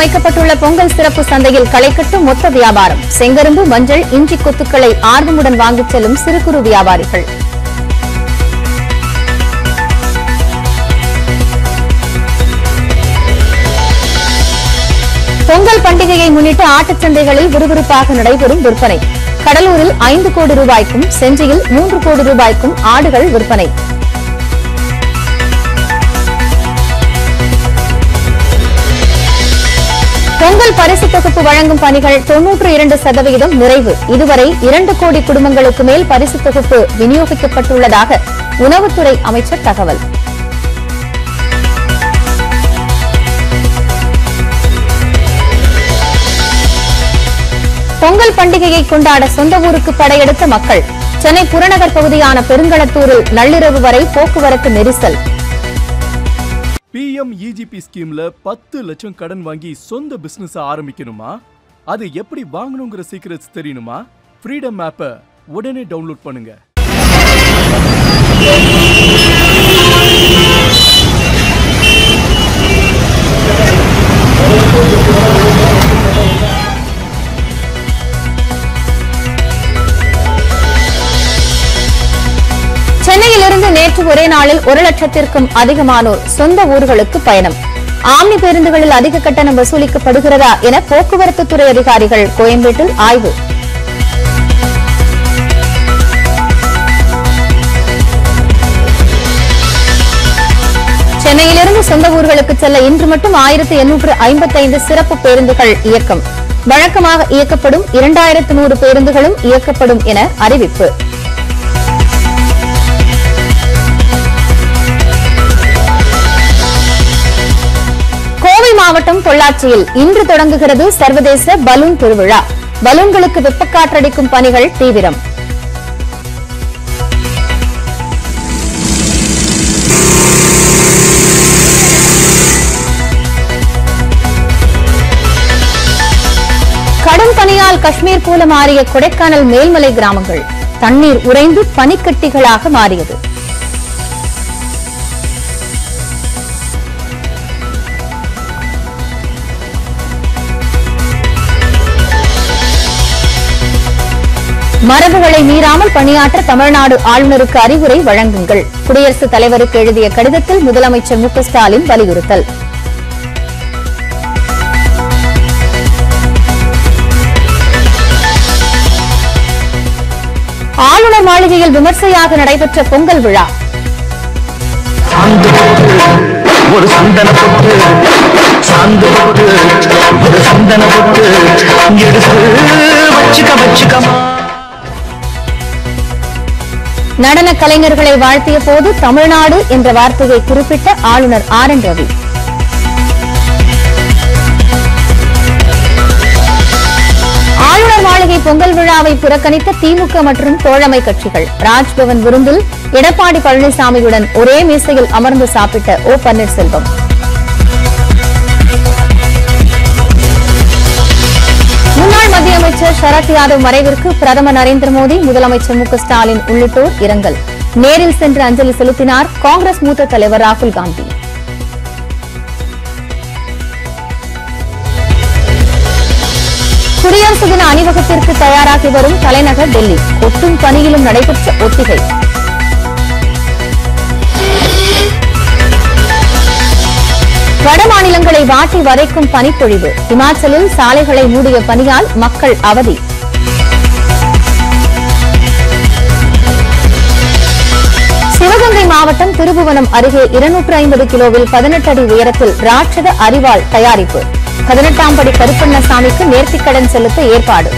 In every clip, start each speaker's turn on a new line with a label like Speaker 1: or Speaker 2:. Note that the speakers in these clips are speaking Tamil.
Speaker 1: அமைக்கப்பட்டுள்ள பொங்கல் சிறப்பு சந்தையில் களைக்கட்டும் மொத்த வியாபாரம் செங்கரும்பு மஞ்சள் இஞ்சி கொத்துக்களை ஆர்வமுடன் வாங்கிச் செல்லும் சிறு குறு வியாபாரிகள் பொங்கல் பண்டிகையை முன்னிட்டு ஆட்டுச் சந்தைகளில் விறுவிறுப்பாக நடைபெறும் விற்பனை கடலூரில் ஐந்து கோடி ரூபாய்க்கும் செஞ்சியில் மூன்று கோடி ரூபாய்க்கும் ஆடுகள் விற்பனை பொங்கல் பரிசு தொகுப்பு வழங்கும் பணிகள் தொன்னூற்று இரண்டு சதவிகிதம் நிறைவு இதுவரை இரண்டு கோடி குடும்பங்களுக்கு மேல் பரிசு தொகுப்பு விநியோகிக்கப்பட்டுள்ளதாக உணவுத்துறை அமைச்சர் தகவல் பொங்கல் பண்டிகையை கொண்டாட சொந்த ஊருக்கு படையெடுத்த மக்கள் சென்னை புறநகர் பகுதியான பெருங்களத்தூரில் நள்ளிரவு வரை போக்குவரத்து நெரிசல்
Speaker 2: பிஎம் இஜிபி ஸ்கீம்ல பத்து லட்சம் கடன் வாங்கி சொந்த பிசினஸ் ஆரம்பிக்கணுமா அது எப்படி வாங்கணுங்கிற சீக்கிரட்ஸ் தெரியணுமா ஃப்ரீடம் ஆப்பை உடனே டவுன்லோட் பண்ணுங்க
Speaker 1: சென்னையிலிருந்து நேற்று ஒரே நாளில் ஒரு லட்சத்திற்கும் அதிகமானோர் சொந்த ஊர்களுக்கு பயணம் ஆம்னி பேருந்துகளில் அதிக கட்டணம் வசூலிக்கப்படுகிறதா என போக்குவரத்து துறை அதிகாரிகள் கோயம்பேட்டில் ஆய்வு சென்னையிலிருந்து சொந்த ஊர்களுக்கு செல்ல இன்று மட்டும் ஆயிரத்து எண்ணூற்று ஐம்பத்தைந்து சிறப்பு பேருந்துகள் இயக்கம் வழக்கமாக இயக்கப்படும் இரண்டாயிரத்து நூறு பேருந்துகளும் இயக்கப்படும் என அறிவிப்பு கோவை மாவட்டம் பொள்ளாச்சியில் இன்று தொடங்குகிறது சர்வதேச பலூன் திருவிழா பலூன்களுக்கு வெப்பக்காற்றடிக்கும் பணிகள் தீவிரம் கடும் பனியால் காஷ்மீர் போல மாறிய கொடைக்கானல் மேல்மலை கிராமங்கள் தண்ணீர் உறைந்து பனிக்கட்டிகளாக மாறியது மரபுகளை மீறாமல் பணியாற்ற தமிழ்நாடு ஆளுநருக்கு அறிவுரை வழங்குங்கள் குடியரசுத் தலைவருக்கு எழுதிய கடிதத்தில் முதலமைச்சர் மு க ஸ்டாலின் வலியுறுத்தல் ஆளுநர் மாளிகையில் விமர்சையாக நடைபெற்ற பொங்கல் விழா
Speaker 3: சாந்து போட்டு ஒரு சந்தன பொட்டு சாந்து போட்டு ஒரு சந்தன பொட்டு எடுத்து வச்சுக்க வச்சுக்கமா
Speaker 1: நடன கலைஞர்களை வாழ்த்திய போது தமிழ்நாடு என்ற வார்த்தையை குறிப்பிட்ட ஆளுநர் ஆர் என் ரவி ஆளுநர் மாளிகை பொங்கல் விழாவை புறக்கணித்த திமுக மற்றும் தோழமை கட்சிகள் ராஜ்பவன் விருந்தில் எடப்பாடி பழனிசாமியுடன் ஒரே மேசையில் அமர்ந்து சாப்பிட்ட ஓ பன்னீர்செல்வம் முன்னாள் மத்திய அமைச்சர் சரத் யாதவ் மறைவிற்கு பிரதமர் நரேந்திர மோடி முதலமைச்சர் மு க ஸ்டாலின் உள்ளிட்டோர் இரங்கல் நேரில் சென்று அஞ்சலி செலுத்தினார் காங்கிரஸ் மூத்த தலைவர் ராகுல் காந்தி குடியரசு தின அணிவகுப்பிற்கு தயாராகி வரும் தலைநகர் டெல்லி ஒட்டும் பணியிலும் நடைபெற்ற ஒத்திகை வட மாநிலங்களை வாட்டி வதைக்கும் பனிப்பொழிவு இமாச்சலில் சாலைகளை மூடிய பனியால் மக்கள் அவதி சிவகங்கை மாவட்டம் திருபுவனம் அருகே இருநூற்று ஐம்பது கிலோவில் பதினெட்டு அடி உயரத்தில் ராட்சத அரிவாள் தயாரிப்பு பதினெட்டாம் படி கருப்பண்ணசாமிக்கு நேர்த்திக்கடன் செலுத்த ஏற்பாடு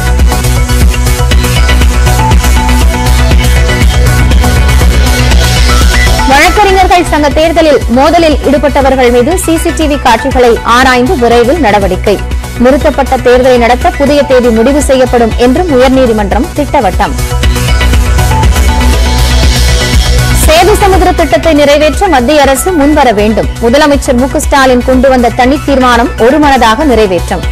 Speaker 1: வழக்கறிஞர்கள் சங்க தேர்தலில் மோதலில் ஈடுபட்டவர்கள் மீது சிசிடிவி காட்சிகளை ஆராய்ந்து விரைவில் நடவடிக்கை நிறுத்தப்பட்ட தேர்தலை நடத்த புதிய தேதி முடிவு செய்யப்படும் என்றும் உயர்நீதிமன்றம் திட்டவட்டம் சேது சமுத்திர திட்டத்தை நிறைவேற்ற மத்திய அரசு முன்வர வேண்டும் முதலமைச்சர் மு க ஸ்டாலின் கொண்டு வந்த தனி தீர்மானம் ஒருமனதாக நிறைவேற்றம்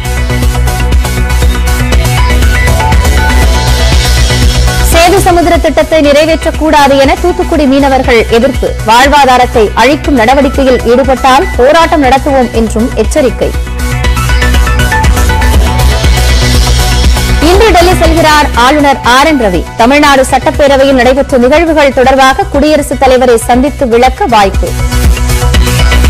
Speaker 1: சேது சமுத்திர திட்டத்தை நிறைவேற்றக்கூடாது என தூத்துக்குடி மீனவர்கள் எதிர்ப்பு வாழ்வாதாரத்தை அழிக்கும் நடவடிக்கையில் ஈடுபட்டால் போராட்டம் நடத்துவோம் என்றும் எச்சரிக்கை செல்கிறார் ஆளுநர் ஆர் என் ரவி தமிழ்நாடு சட்டப்பேரவையில் நடைபெற்ற நிகழ்வுகள் தொடர்பாக குடியரசுத் தலைவரை சந்தித்து விளக்க வாய்ப்பு